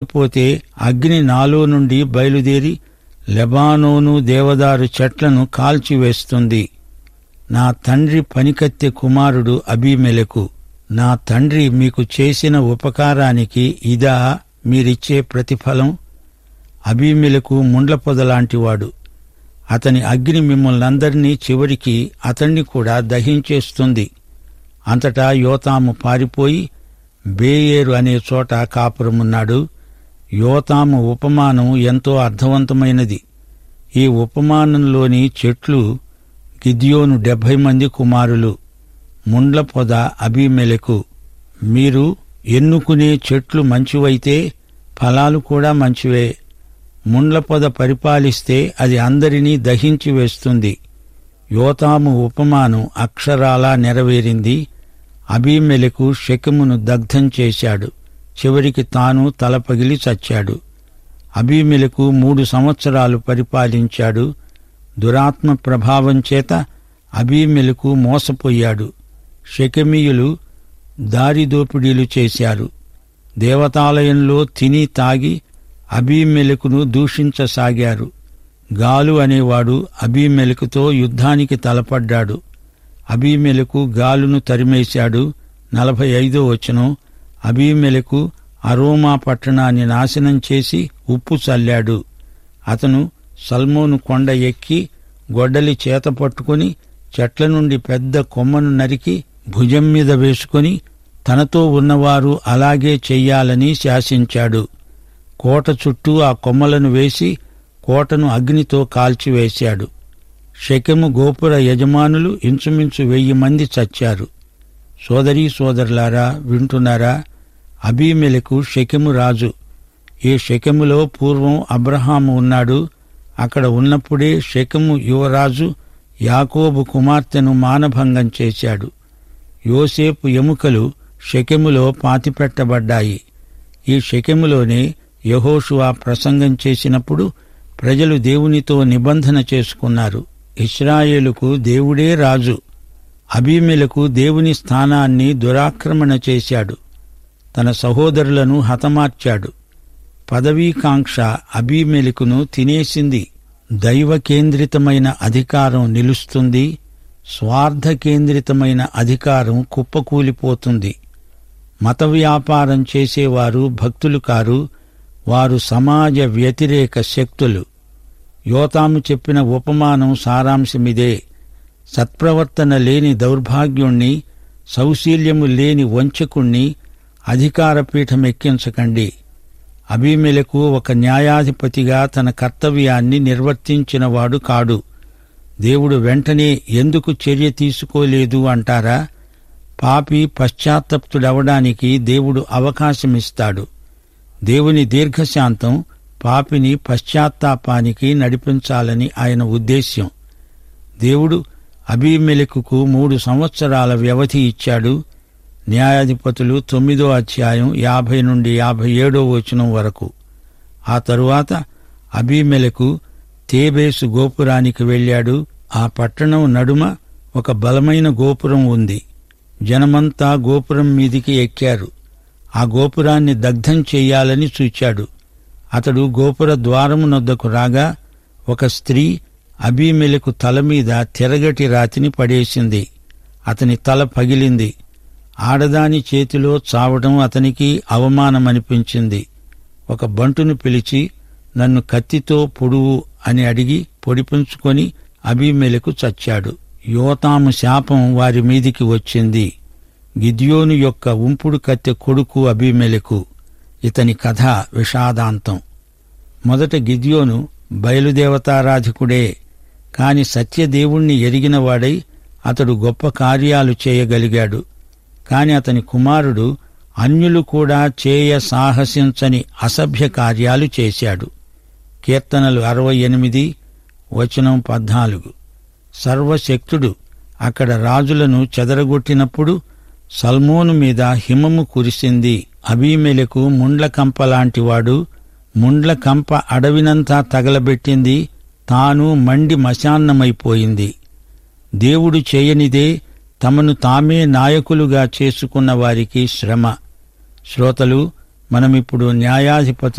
లేకపోతే అగ్ని నాలో నుండి బయలుదేరి లెబానోను దేవదారు చెట్లను కాల్చివేస్తుంది నా తండ్రి పనికత్తె కుమారుడు అబీమెలకు నా తండ్రి మీకు చేసిన ఉపకారానికి ఇదా మీరిచ్చే ప్రతిఫలం అబీమెలకు ముండ్ల పొదలాంటివాడు అతని అగ్ని మిమ్మల్నందరినీ చివరికి అతన్ని కూడా దహించేస్తుంది అంతటా యోతాము పారిపోయి బేయేరు అనే చోట కాపురమున్నాడు యోతాము ఉపమానం ఎంతో అర్థవంతమైనది ఈ ఉపమానంలోని చెట్లు గిద్యోను డెబ్భై మంది కుమారులు ముండ్ల పొద అభిమెలకు మీరు ఎన్నుకునే చెట్లు మంచివైతే ఫలాలు కూడా మంచివే ముండ్ల పొద పరిపాలిస్తే అది అందరినీ దహించి వేస్తుంది యోతాము ఉపమానం అక్షరాలా నెరవేరింది అబీమెలకు శకమును దగ్ధం చేశాడు చివరికి తాను తలపగిలి చచ్చాడు అబీమెలకు మూడు సంవత్సరాలు పరిపాలించాడు దురాత్మ ప్రభావం చేత అబీమెలకు మోసపోయాడు షెకెమీయులు దారిదోపిడీలు చేశారు దేవతాలయంలో తిని తాగి అబీమెలకును దూషించసాగారు గాలు అనేవాడు అబీమెలకుతో యుద్ధానికి తలపడ్డాడు అబీమెలకు గాలును తరిమేశాడు నలభై ఐదో వచనం అబీమెలకు అరోమా పట్టణాన్ని నాశనం చేసి ఉప్పు చల్లాడు అతను సల్మోను కొండ ఎక్కి గొడ్డలి చేత పట్టుకుని చెట్ల నుండి పెద్ద కొమ్మను నరికి భుజం మీద వేసుకుని తనతో ఉన్నవారు అలాగే చెయ్యాలని శాసించాడు కోట చుట్టూ ఆ కొమ్మలను వేసి కోటను అగ్నితో కాల్చివేశాడు షెకెము గోపుర యజమానులు ఇంచుమించు వెయ్యి మంది చచ్చారు సోదరీ సోదరులారా వింటున్నారా అబీమెలకు షెకెము రాజు ఈ షెకెములో పూర్వం అబ్రహాము ఉన్నాడు అక్కడ ఉన్నప్పుడే షెకెము యువరాజు యాకోబు కుమార్తెను మానభంగం చేశాడు యోసేపు ఎముకలు షెకెములో పాతిపెట్టబడ్డాయి ఈ షెకెములోనే యహోషువా ప్రసంగం చేసినప్పుడు ప్రజలు దేవునితో నిబంధన చేసుకున్నారు ఇస్రాయేలుకు దేవుడే రాజు అబీమెలకు దేవుని స్థానాన్ని దురాక్రమణ చేశాడు తన సహోదరులను హతమార్చాడు పదవీకాంక్ష అబీమెలకును తినేసింది దైవ కేంద్రితమైన అధికారం నిలుస్తుంది స్వార్థ కేంద్రితమైన అధికారం కుప్పకూలిపోతుంది మత వ్యాపారం చేసేవారు భక్తులు కారు వారు సమాజ వ్యతిరేక శక్తులు యోతాము చెప్పిన ఉపమానం సారాంశమిదే సత్ప్రవర్తన లేని దౌర్భాగ్యుణ్ణి సౌశీల్యము లేని వంచకుణ్ణి అధికారపీఠమెక్కించకండి అభిమెలకు ఒక న్యాయాధిపతిగా తన కర్తవ్యాన్ని నిర్వర్తించినవాడు కాడు దేవుడు వెంటనే ఎందుకు చర్య తీసుకోలేదు అంటారా పాపి పశ్చాత్తప్తుడవడానికి దేవుడు అవకాశమిస్తాడు దేవుని దీర్ఘశాంతం పాపిని పశ్చాత్తాపానికి నడిపించాలని ఆయన ఉద్దేశ్యం దేవుడు అబీమెలకుకు మూడు సంవత్సరాల వ్యవధి ఇచ్చాడు న్యాయాధిపతులు తొమ్మిదో అధ్యాయం యాభై నుండి యాభై ఏడో వచనం వరకు ఆ తరువాత అబీమెలకు తేబేసు గోపురానికి వెళ్ళాడు ఆ పట్టణం నడుమ ఒక బలమైన గోపురం ఉంది జనమంతా గోపురం మీదికి ఎక్కారు ఆ గోపురాన్ని దగ్ధం చెయ్యాలని చూచాడు అతడు గోపుర ద్వారమునొద్దకు రాగా ఒక స్త్రీ అబీమెలకు తల మీద తిరగటి రాతిని పడేసింది అతని తల పగిలింది ఆడదాని చేతిలో చావడం అతనికి అవమానమనిపించింది ఒక బంటును పిలిచి నన్ను కత్తితో పొడువు అని అడిగి పొడిపించుకొని అబీమెలకు చచ్చాడు యోతాము శాపం వారి మీదికి వచ్చింది గిద్యోను యొక్క ఉంపుడు కత్తె కొడుకు అబీమెలకు ఇతని కథ విషాదాంతం మొదట గిద్యోను బయలుదేవతారాధికుడే కాని సత్యదేవుణ్ణి ఎరిగినవాడై అతడు గొప్ప కార్యాలు చేయగలిగాడు కాని అతని కుమారుడు అన్యులు కూడా చేయ సాహసించని అసభ్య కార్యాలు చేశాడు కీర్తనలు అరవై ఎనిమిది వచనం పద్నాలుగు సర్వశక్తుడు అక్కడ రాజులను చెదరగొట్టినప్పుడు సల్మోను మీద హిమము కురిసింది అబీమెలకు ముండ్ల కంపలాంటివాడు ముండ్ల కంప అడవినంతా తగలబెట్టింది తాను మండి మశాన్నమైపోయింది దేవుడు చేయనిదే తమను తామే నాయకులుగా చేసుకున్న వారికి శ్రమ శ్రోతలు మనమిప్పుడు న్యాయాధిపతుల